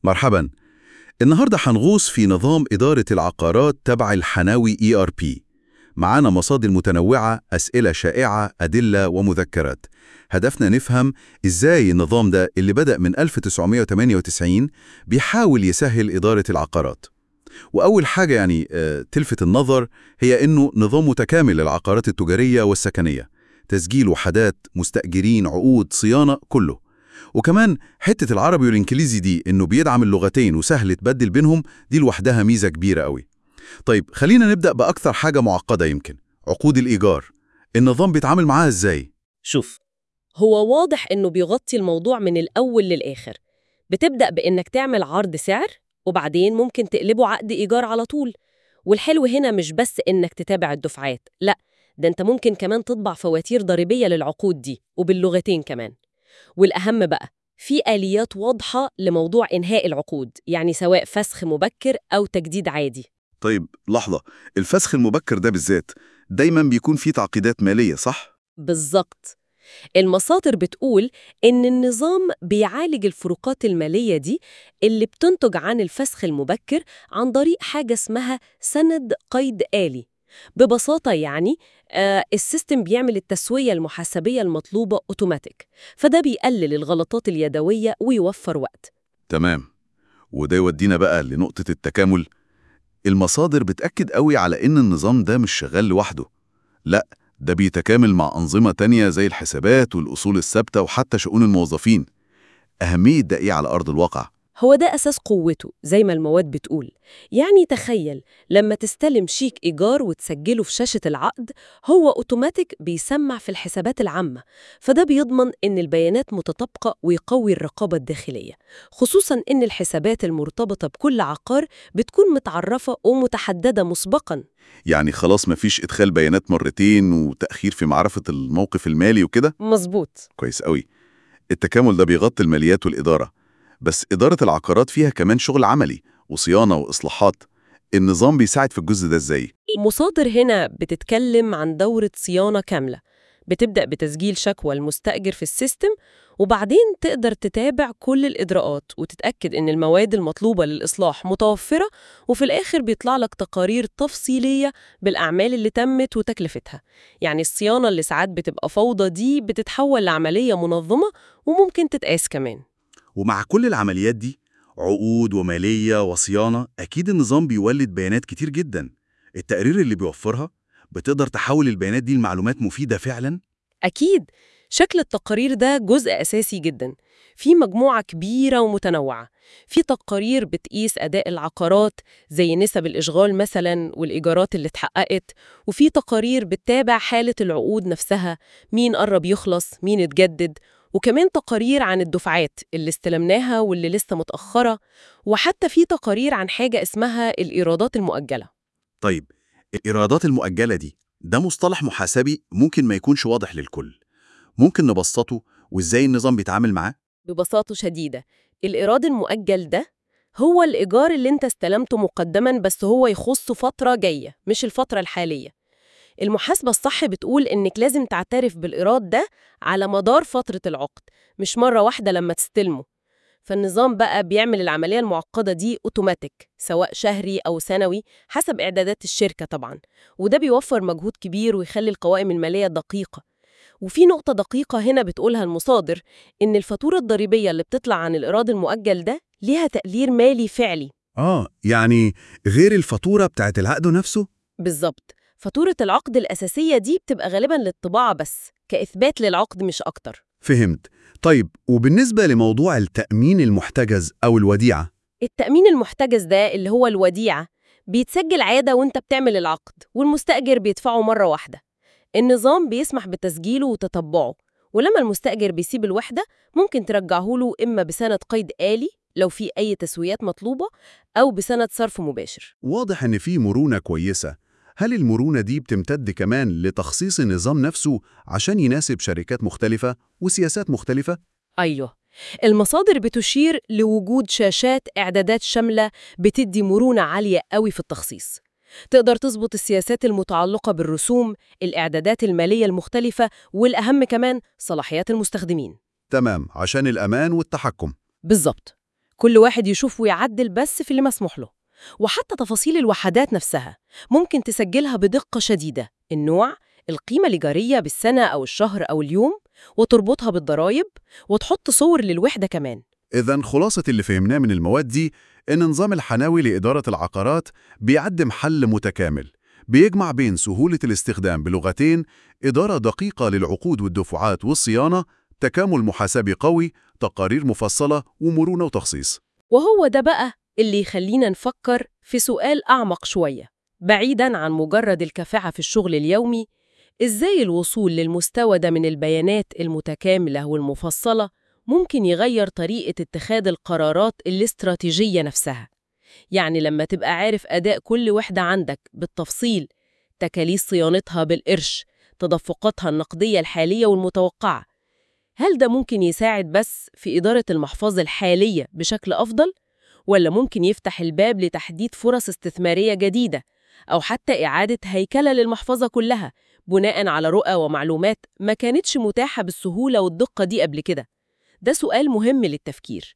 مرحبا النهاردة هنغوص في نظام إدارة العقارات تبع الحناوي ERP معانا مصادر متنوعة أسئلة شائعة أدلة ومذكرات هدفنا نفهم إزاي النظام ده اللي بدأ من 1998 بيحاول يسهل إدارة العقارات وأول حاجة يعني آه، تلفت النظر هي إنه نظام متكامل للعقارات التجارية والسكنية تسجيل وحدات مستأجرين عقود صيانة كله وكمان حتة العربي والإنجليزي دي إنه بيدعم اللغتين وسهل تبدل بينهم دي لوحدها ميزة كبيرة قوي طيب خلينا نبدأ بأكثر حاجة معقدة يمكن عقود الإيجار النظام بيتعامل معاها إزاي؟ شوف هو واضح إنه بيغطي الموضوع من الأول للآخر بتبدأ بإنك تعمل عرض سعر وبعدين ممكن تقلبه عقد إيجار على طول والحلو هنا مش بس إنك تتابع الدفعات لأ ده أنت ممكن كمان تطبع فواتير ضريبية للعقود دي وباللغتين كمان والأهم بقى في آليات واضحة لموضوع إنهاء العقود يعني سواء فسخ مبكر أو تجديد عادي طيب لحظة الفسخ المبكر ده بالذات دايما بيكون فيه تعقيدات مالية صح؟ بالظبط المصادر بتقول إن النظام بيعالج الفروقات المالية دي اللي بتنتج عن الفسخ المبكر عن طريق حاجة اسمها سند قيد آلي ببساطة يعني آه السيستم بيعمل التسوية المحاسبية المطلوبة أوتوماتيك فده بيقلل الغلطات اليدوية ويوفر وقت تمام وده يودينا بقى لنقطة التكامل المصادر بتأكد قوي على إن النظام ده مش شغال لوحده لا ده بيتكامل مع أنظمة تانية زي الحسابات والأصول الثابتة وحتى شؤون الموظفين أهمية ده إيه على أرض الواقع؟ هو ده أساس قوته زي ما المواد بتقول يعني تخيل لما تستلم شيك إيجار وتسجله في شاشة العقد هو أوتوماتيك بيسمع في الحسابات العامة فده بيضمن إن البيانات متطابقة ويقوي الرقابة الداخلية خصوصاً إن الحسابات المرتبطة بكل عقار بتكون متعرفة ومتحددة مسبقاً يعني خلاص مفيش إدخال بيانات مرتين وتأخير في معرفة الموقف المالي وكده؟ مظبوط كويس قوي التكامل ده بيغطي الماليات والإدارة بس إدارة العقارات فيها كمان شغل عملي وصيانة وإصلاحات النظام بيساعد في الجزء ده إزاي؟ المصادر هنا بتتكلم عن دورة صيانة كاملة بتبدأ بتسجيل شكوى المستأجر في السيستم وبعدين تقدر تتابع كل الإجراءات وتتأكد إن المواد المطلوبة للإصلاح متوفرة وفي الآخر بيطلع لك تقارير تفصيلية بالأعمال اللي تمت وتكلفتها يعني الصيانة اللي ساعات بتبقى فوضى دي بتتحول لعملية منظمة وممكن تتقاس كمان ومع كل العمليات دي عقود ومالية وصيانة أكيد النظام بيولد بيانات كتير جدا التقرير اللي بيوفرها بتقدر تحول البيانات دي لمعلومات مفيدة فعلا أكيد شكل التقارير ده جزء أساسي جدا في مجموعة كبيرة ومتنوعة في تقارير بتقيس أداء العقارات زي نسب الإشغال مثلا والإيجارات اللي اتحققت وفي تقارير بتتابع حالة العقود نفسها مين قرب يخلص مين اتجدد وكمان تقارير عن الدفعات اللي استلمناها واللي لسه متأخرة وحتى في تقارير عن حاجة اسمها الإيرادات المؤجلة طيب الإيرادات المؤجلة دي ده مصطلح محاسبي ممكن ما يكونش واضح للكل ممكن نبسطه وإزاي النظام بيتعامل معاه؟ ببساطة شديدة الإيراد المؤجل ده هو الإيجار اللي انت استلمته مقدما بس هو يخص فترة جاية مش الفترة الحالية المحاسبة الصح بتقول إنك لازم تعترف بالإيراد ده على مدار فترة العقد مش مرة واحدة لما تستلمه فالنظام بقى بيعمل العملية المعقدة دي أوتوماتيك سواء شهري أو سنوي حسب إعدادات الشركة طبعا وده بيوفر مجهود كبير ويخلي القوائم المالية دقيقة وفي نقطة دقيقة هنا بتقولها المصادر إن الفاتورة الضريبية اللي بتطلع عن الإيراد المؤجل ده ليها تقدير مالي فعلي آه يعني غير الفاتورة بتاعت العقد نفسه؟ بالظبط فاتورة العقد الأساسية دي بتبقى غالباً للطباعة بس كإثبات للعقد مش أكتر فهمت طيب وبالنسبة لموضوع التأمين المحتجز أو الوديعة التأمين المحتجز ده اللي هو الوديعة بيتسجل عادة وانت بتعمل العقد والمستأجر بيدفعه مرة واحدة النظام بيسمح بتسجيله وتتبعه ولما المستأجر بيسيب الوحدة ممكن ترجعه له إما بسند قيد آلي لو في أي تسويات مطلوبة أو بسند صرف مباشر واضح إن في مرونة كويسة هل المرونة دي بتمتد كمان لتخصيص النظام نفسه عشان يناسب شركات مختلفة وسياسات مختلفة؟ أيوه المصادر بتشير لوجود شاشات إعدادات شاملة بتدي مرونة عالية قوي في التخصيص تقدر تظبط السياسات المتعلقة بالرسوم، الإعدادات المالية المختلفة، والأهم كمان صلاحيات المستخدمين تمام عشان الأمان والتحكم بالظبط كل واحد يشوف ويعدل بس في اللي مسموح له وحتى تفاصيل الوحدات نفسها ممكن تسجلها بدقة شديدة النوع القيمة الإيجارية بالسنة أو الشهر أو اليوم وتربطها بالضرايب وتحط صور للوحدة كمان إذا خلاصة اللي فهمناه من المواد دي إن نظام الحناوي لإدارة العقارات بيقدم حل متكامل بيجمع بين سهولة الاستخدام بلغتين إدارة دقيقة للعقود والدفعات والصيانة تكامل محاسبي قوي تقارير مفصلة ومرونة وتخصيص وهو ده بقى اللي يخلينا نفكر في سؤال أعمق شوية بعيداً عن مجرد الكفاءة في الشغل اليومي إزاي الوصول للمستوى ده من البيانات المتكاملة والمفصلة ممكن يغير طريقة اتخاذ القرارات الاستراتيجية نفسها يعني لما تبقى عارف أداء كل وحدة عندك بالتفصيل تكاليف صيانتها بالقرش تدفقاتها النقدية الحالية والمتوقعة هل ده ممكن يساعد بس في إدارة المحفظة الحالية بشكل أفضل؟ ولا ممكن يفتح الباب لتحديد فرص استثمارية جديدة أو حتى إعادة هيكلة للمحفظة كلها بناء على رؤى ومعلومات ما كانتش متاحة بالسهولة والدقة دي قبل كده؟ ده سؤال مهم للتفكير